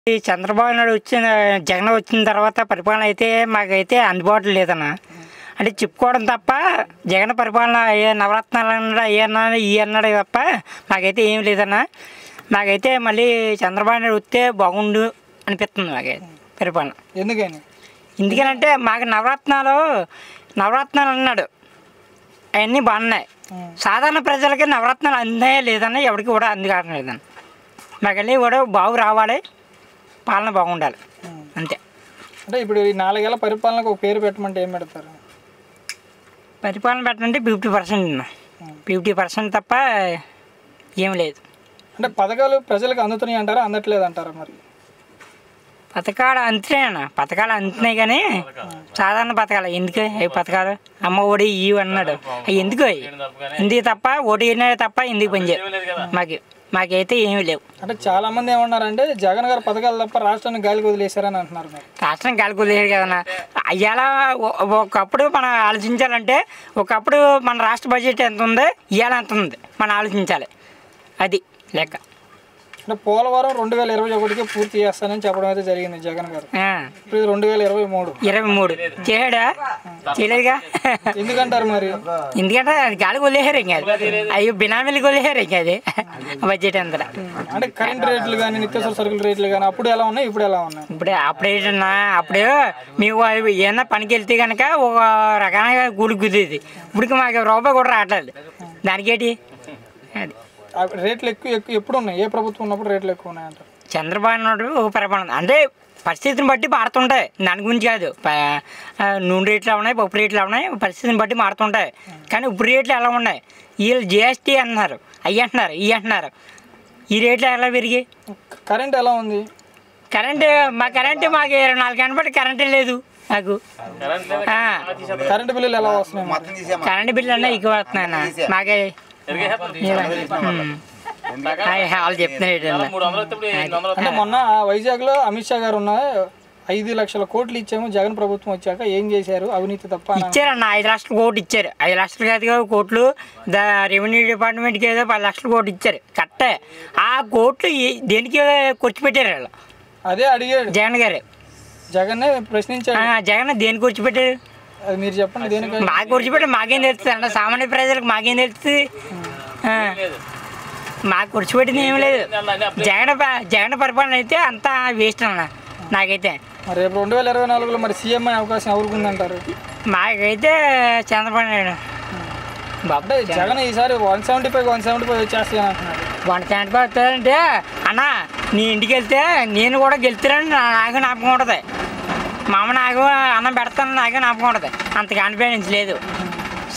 ఈ చంద్రబాబు నాయుడు వచ్చిన జగన్ వచ్చిన తర్వాత పరిపాలన అయితే మాకైతే అందుబాటులో లేదన్న అంటే చెప్పుకోవడం తప్ప జగన్ పరిపాలన ఏ నవరత్నాలు అన్నాడు ఏ అన్నాడు ఈ అన్నాడు తప్ప మాకైతే ఏం లేదన్న మాకైతే మళ్ళీ చంద్రబాబు నాయుడు వస్తే బాగుండు అనిపిస్తుంది మాకైతే పరిపాలన ఎందుకని ఎందుకనంటే మాకు నవరత్నాలు నవరత్నాలు అన్నాడు అవన్నీ బాగున్నాయి సాధారణ ప్రజలకి నవరత్నాలు అందాయా లేదన్న ఎవరికి కూడా అంది కావడం లేదన్న మాకెళ్ళి కూడా బాగు రావాలి పాలన బాగుండాలి అంతే అంటే ఇప్పుడు ఈ నాలుగేళ్ల పరిపాలనకు ఒక పేరు పెట్టమంటే ఏం పెడతారు పరిపాలన పెట్టంటే ఫిఫ్టీ పర్సెంట్ ఫిఫ్టీ పర్సెంట్ తప్ప ఏం లేదు అంటే పథకాలు ప్రజలకు అందుతున్నాయి అంటారా అందట్లేదు అంటారా మరి పథకాలు అంతేనా పథకాలు అంతున్నాయి కానీ సాధారణ పథకాలు ఎందుకు ఏ పథకాలు అమ్మ ఒడి ఇవి అన్నాడు అవి ఎందుకు అవి ఎందుకు తప్ప ఓటు అయినాడు తప్ప ఎందుకు పనిచేయవు మాకు మాకైతే ఏమీ లేవు అంటే చాలా మంది ఏమన్నారంటే జగన్ గారు పథకాలు తప్ప రాష్ట్రాన్ని గాలికి వదిలేశారని అంటున్నారు మరి రాష్ట్రం కాలుకోలేదు కదన్నా అయ్యాల ఒకప్పుడు మనం ఆలోచించాలంటే ఒకప్పుడు మన రాష్ట్ర బడ్జెట్ ఎంత ఉంది ఇవాళ ఎంత ఉంది మనం ఆలోచించాలి అది లెక్క అంటే పోలవరం రెండు వేల ఇరవై ఒకటికి పూర్తి చేస్తానని చెప్పడం అయితే జరిగింది జగన్ గారు ఆ, ఇప్పుడు ఇది రెండు వేల ఇరవై మూడు ఇరవై మూడు చేయడా చేయలేదుగా ఎందుకంటారు మరి ఎందుకంటే అది గాలికి వదిలేసారు ఇంకా అది. అయ్యో బినామీలకు వదిలేసారు ఇంకా అది బడ్జెట్ అంతా అంటే కరెంట్ రేట్లు కానీ నిత్యావసర సరుకుల రేట్లు కానీ అప్పుడు ఎలా ఉన్నాయి ఇప్పుడు ఎలా ఉన్నాయి ఇప్పుడే అప్పుడేటన్నా అప్పుడు మీకు అవి ఏమన్నా పనికి వెళ్తే కనుక ఒక రకంగా కూలి కుదిరేది ఇప్పుడు మాకు రూపాయి కూడా రావట్లేదు దానికేటి అది ఆ రేట్లు ఎక్కువ ఎక్కువ ఎప్పుడు ఉన్నాయి ఏ ప్రభుత్వం ఉన్నప్పుడు రేట్లు ఎక్కువ ఉన్నాయి అంటారు చంద్రబాబు నాయుడు ఒక పరిపాలన అంటే పరిస్థితిని బట్టి మారుతుంటాయి దాని గురించి కాదు ప- ఆ, నూనె రేట్లు ఉన్నాయి పప్పు రేట్లు ఉన్నాయి పరిస్థితిని బట్టి మారుతుంటాయి కానీ ఇప్పుడు రేట్లు ఎలా ఉన్నాయి వీళ్ళు జిఎస్టీ అంటున్నారు అవి అంటున్నారు ఇవి అంటున్నారు ఈ రేట్లు ఎలా పెరిగాయి కరెంట్ ఎలా ఉంది కరెంట్ మా కరెంట్ మాకు ఇరవై నాలుగు గంటల బట్టి కరెంటే లేదు నాకు ఆ, కరెంట్ బిల్లులు ఎలా వస్తున్నాయి మరి? కరెంట్ బిల్లు అన్నీ ఎక్కువ వస్తున్నాయన్న మాకే ఉమ్. హాయ్, వాళ్ళు చెప్తున్నాడు అంటే మొన్న వైజాగ్ లో అమిత్ షా గారు ఉన్న ఐదు లక్షల కోట్లు ఇచ్చాము జగన్ ప్రభుత్వం వచ్చాక ఏం చేశారు అవినీతి తప్ప అని ఇచ్చారన్న ఐదు లక్షల కోట్లు ఇచ్చారు ఐదు లక్షలు కాదు కదా కోట్లు దా రెవెన్యూ డిపార్ట్మెంట్కి ఏదో పది లక్షల కోట్లు ఇచ్చారు కరెక్టే ఆ కోట్లు ఏ- దేనికి ఖర్చు పెట్టారు వాళ్ళు అదే అడిగాడు జగన్ గారు జగన్ ప్రశ్నించాడు ఆ, జగన్ దేనికి ఖర్చు పెట్టారు అది మీరు చెప్పండి దేనికి మాకు ఖర్చు పెట్టారు మాకేం తెలుస్తుంది అన్న సామాన్య ప్రజలకు మాకేం తెలుస్తుంది ఆ. మాకు ఖర్చు పెట్టింది ఏం లేదు జగన్ ప- జగన్ పరిపాలన అయితే అంతా వేస్ట్ అన్న నాకైతే మరి రేపు రెండు వేల ఇరవై నాలుగులో మరి సీఎం అయ్యే అవకాశం ఎవరికి ఉందంటారు మాకైతే చంద్రబాబు నాయుడు బాబు అంటే జగన్ ఈసారి one seventy five one seventy five వచ్చేస్తాయని అంటున్నారు వంట సెంటర్ వస్తుందంటే అన్న నీ ఇంటికి వెళ్తే నేను కూడా గెలుతానని నా- నాకు జ్ఞాపకం ఉంటుంది మా అమ్మ నాకు అన్నం పెడతాను నాకు జ్ఞాపకం ఉంటుంది అంత కాన్ఫిడెన్స్ లేదు